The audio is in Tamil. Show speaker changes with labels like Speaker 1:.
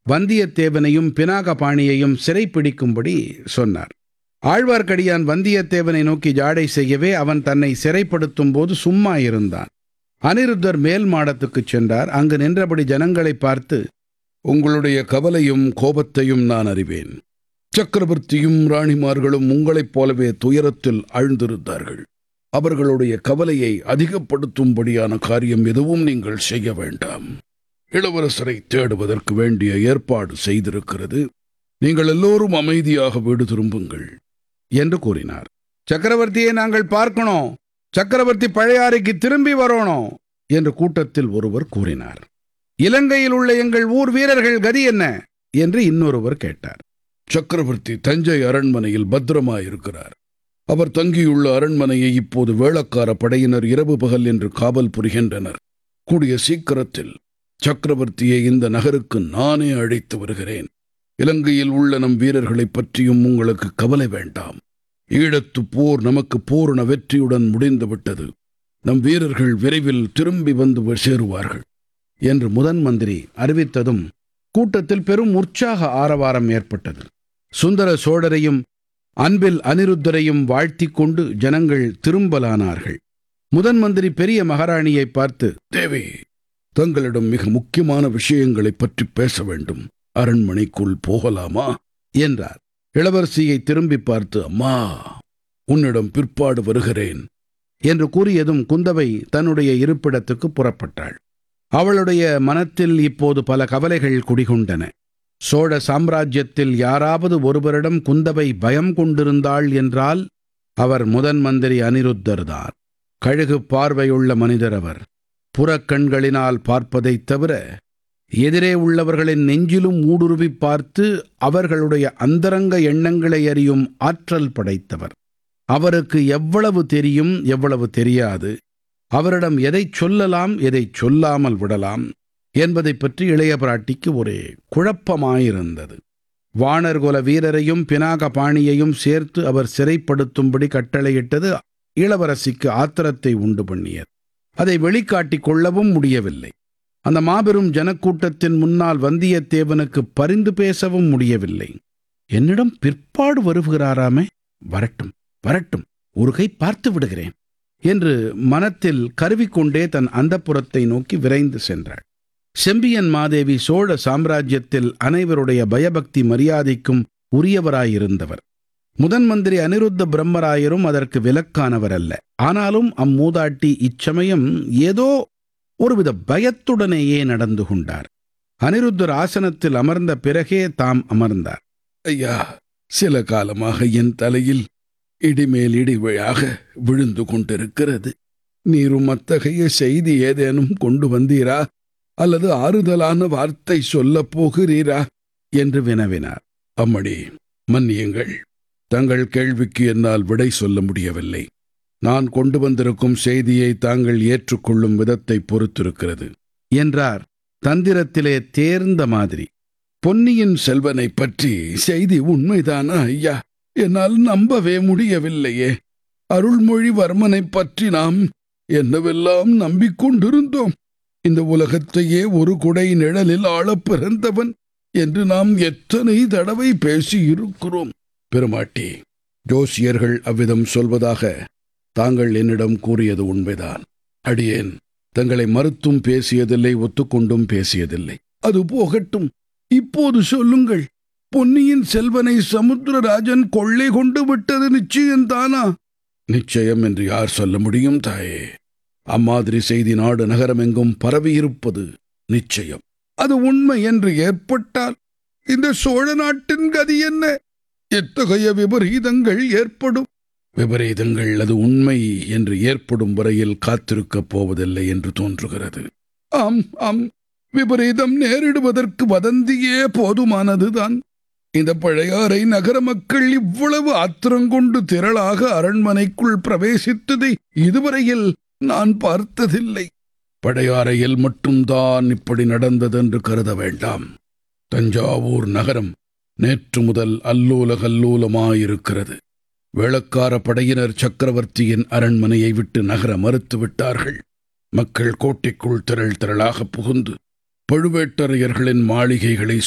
Speaker 1: வந்தியத்தேவனையும் பினாகபாணியையும் சிறைப்பிடிக்கும்படி சொன்னார் ஆழ்வார்க்கடியான் வந்தியத்தேவனை நோக்கி ஜாடை செய்யவே அவன் தன்னை சிறைப்படுத்தும் போது சும்மா இருந்தான் அனிருத்தர் மேல் மாடத்துக்குச் சென்றார் அங்கு நின்றபடி ஜனங்களை பார்த்து
Speaker 2: உங்களுடைய கவலையும் கோபத்தையும் நான் அறிவேன் சக்கரவர்த்தியும் ராணிமார்களும் உங்களைப் போலவே துயரத்தில் ஆழ்ந்திருந்தார்கள் அவர்களுடைய கவலையை அதிகப்படுத்தும்படியான காரியம் எதுவும் நீங்கள் செய்ய வேண்டாம் இளவரசரை தேடுவதற்கு வேண்டிய ஏற்பாடு செய்திருக்கிறது நீங்கள் எல்லோரும் அமைதியாக வீடு திரும்புங்கள்
Speaker 1: என்று கூறினார் சக்கரவர்த்தியை நாங்கள் பார்க்கணும் சக்கரவர்த்தி பழையாறைக்கு திரும்பி வரணும் என்று கூட்டத்தில் ஒருவர் கூறினார் இலங்கையில் உள்ள எங்கள் ஊர் வீரர்கள் கதி என்ன என்று இன்னொருவர் கேட்டார்
Speaker 2: சக்கரவர்த்தி தஞ்சை அரண்மனையில் பத்திரமாயிருக்கிறார் அவர் தங்கியுள்ள அரண்மனையை இப்போது வேளக்கார படையினர் இரவு பகல் என்று காவல் புரிகின்றனர் கூடிய சீக்கிரத்தில் சக்கரவர்த்தியை இந்த நகருக்கு நானே அழைத்து வருகிறேன் இலங்கையில் உள்ள நம் வீரர்களைப் பற்றியும் உங்களுக்கு கவலை வேண்டாம் ஈழத்து போர் நமக்கு பூரண வெற்றியுடன் முடிந்துவிட்டது நம் வீரர்கள் விரைவில் திரும்பி வந்து சேருவார்கள்
Speaker 1: என்று முதன் மந்திரி அறிவித்ததும் கூட்டத்தில் பெரும் உற்சாக ஆரவாரம் ஏற்பட்டது சுந்தர சோழரையும் அன்பில் அனிருத்தரையும் வாழ்த்திக் கொண்டு ஜனங்கள் திரும்பலானார்கள் முதன் மந்திரி பெரிய மகாராணியை பார்த்து
Speaker 2: தேவி தங்களிடம் மிக முக்கியமான விஷயங்களைப் பற்றி பேச வேண்டும் அரண்மனைக்குள் போகலாமா
Speaker 1: என்றார்
Speaker 2: இளவரசியை திரும்பி பார்த்து அம்மா உன்னிடம் பிற்பாடு வருகிறேன்
Speaker 1: என்று கூறியதும் குந்தவை தன்னுடைய இருப்பிடத்துக்கு புறப்பட்டாள் அவளுடைய மனத்தில் இப்போது பல கவலைகள் குடிகொண்டன சோழ சாம்ராஜ்யத்தில் யாராவது ஒருவரிடம் குந்தவை பயம் கொண்டிருந்தாள் என்றால் அவர் முதன் மந்திரி அனிருத்தர்தான் கழுகு பார்வையுள்ள மனிதர் அவர் புறக்கண்களினால் பார்ப்பதைத் தவிர எதிரே உள்ளவர்களின் நெஞ்சிலும் ஊடுருவி பார்த்து அவர்களுடைய அந்தரங்க எண்ணங்களை அறியும் ஆற்றல் படைத்தவர் அவருக்கு எவ்வளவு தெரியும் எவ்வளவு தெரியாது அவரிடம் எதை சொல்லலாம் எதை சொல்லாமல் விடலாம் என்பதை பற்றி இளைய பிராட்டிக்கு ஒரே குழப்பமாயிருந்தது வானர்குல வீரரையும் பினாக பாணியையும் சேர்த்து அவர் சிறைப்படுத்தும்படி கட்டளையிட்டது இளவரசிக்கு ஆத்திரத்தை உண்டு பண்ணியது அதை வெளிக்காட்டிக் கொள்ளவும் முடியவில்லை அந்த மாபெரும் ஜனக்கூட்டத்தின் முன்னால் வந்தியத்தேவனுக்கு பரிந்து பேசவும் முடியவில்லை என்னிடம் பிற்பாடு வருகிறாராமே வரட்டும் வரட்டும் ஒரு கை பார்த்து விடுகிறேன் என்று மனத்தில் கருவிக்கொண்டே தன் அந்தப்புறத்தை நோக்கி விரைந்து சென்றாள் செம்பியன் மாதேவி சோழ சாம்ராஜ்யத்தில் அனைவருடைய பயபக்தி மரியாதைக்கும் உரியவராயிருந்தவர் முதன் மந்திரி அனிருத்த பிரம்மராயரும் அதற்கு விலக்கானவர் அல்ல ஆனாலும் அம்மூதாட்டி இச்சமயம் ஏதோ ஒருவித பயத்துடனேயே நடந்து கொண்டார் அனிருத்தர் ஆசனத்தில் அமர்ந்த பிறகே தாம் அமர்ந்தார்
Speaker 2: ஐயா சில காலமாக என் தலையில் இடிமேல் இடி விழாக விழுந்து கொண்டிருக்கிறது நீரும் அத்தகைய செய்தி ஏதேனும் கொண்டு வந்தீரா அல்லது ஆறுதலான வார்த்தை சொல்லப் போகிறீரா
Speaker 1: என்று வினவினார்
Speaker 2: அம்மணி மன்னியுங்கள் தங்கள் கேள்விக்கு என்னால் விடை சொல்ல முடியவில்லை நான் கொண்டு வந்திருக்கும் செய்தியை தாங்கள் ஏற்றுக்கொள்ளும் விதத்தை பொறுத்திருக்கிறது
Speaker 1: என்றார் தந்திரத்திலே தேர்ந்த மாதிரி
Speaker 2: பொன்னியின் செல்வனை பற்றி செய்தி உண்மைதானா ஐயா என்னால் நம்பவே முடியவில்லையே அருள்மொழிவர்மனைப் பற்றி நாம் என்னவெல்லாம் நம்பிக்கொண்டிருந்தோம் இந்த உலகத்தையே ஒரு குடை நிழலில் ஆளப் பிறந்தவன் என்று நாம் எத்தனை தடவை பேசியிருக்கிறோம் பெருமாட்டி ஜோசியர்கள் அவ்விதம் சொல்வதாக தாங்கள் என்னிடம் கூறியது உண்மைதான் அடியேன் தங்களை மறுத்தும் பேசியதில்லை ஒத்துக்கொண்டும் பேசியதில்லை அது போகட்டும் இப்போது சொல்லுங்கள் பொன்னியின் செல்வனை சமுத்திரராஜன் கொள்ளை கொண்டு விட்டது நிச்சயம்தானா நிச்சயம் என்று யார் சொல்ல முடியும் தாயே அம்மாதிரி செய்தி நாடு நகரமெங்கும் பரவியிருப்பது நிச்சயம் அது உண்மை என்று ஏற்பட்டால் இந்த சோழ நாட்டின் கதி என்ன எத்தகைய விபரீதங்கள் ஏற்படும் விபரீதங்கள் அது உண்மை என்று ஏற்படும் வரையில் காத்திருக்கப் போவதில்லை என்று தோன்றுகிறது ஆம் ஆம் விபரீதம் நேரிடுவதற்கு வதந்தியே போதுமானதுதான் இந்த பழையாறை நகர மக்கள் இவ்வளவு ஆத்திரங்கொண்டு திரளாக அரண்மனைக்குள் பிரவேசித்ததை இதுவரையில் நான் பார்த்ததில்லை பழையாறையில் மட்டும்தான் இப்படி நடந்ததென்று கருத வேண்டாம் தஞ்சாவூர் நகரம் நேற்று முதல் அல்லூல கல்லூலமாயிருக்கிறது வேளக்கார படையினர் சக்கரவர்த்தியின் அரண்மனையை விட்டு நகர மறுத்து விட்டார்கள் மக்கள் கோட்டைக்குள் திரள் திரளாக புகுந்து பழுவேட்டரையர்களின் மாளிகைகளை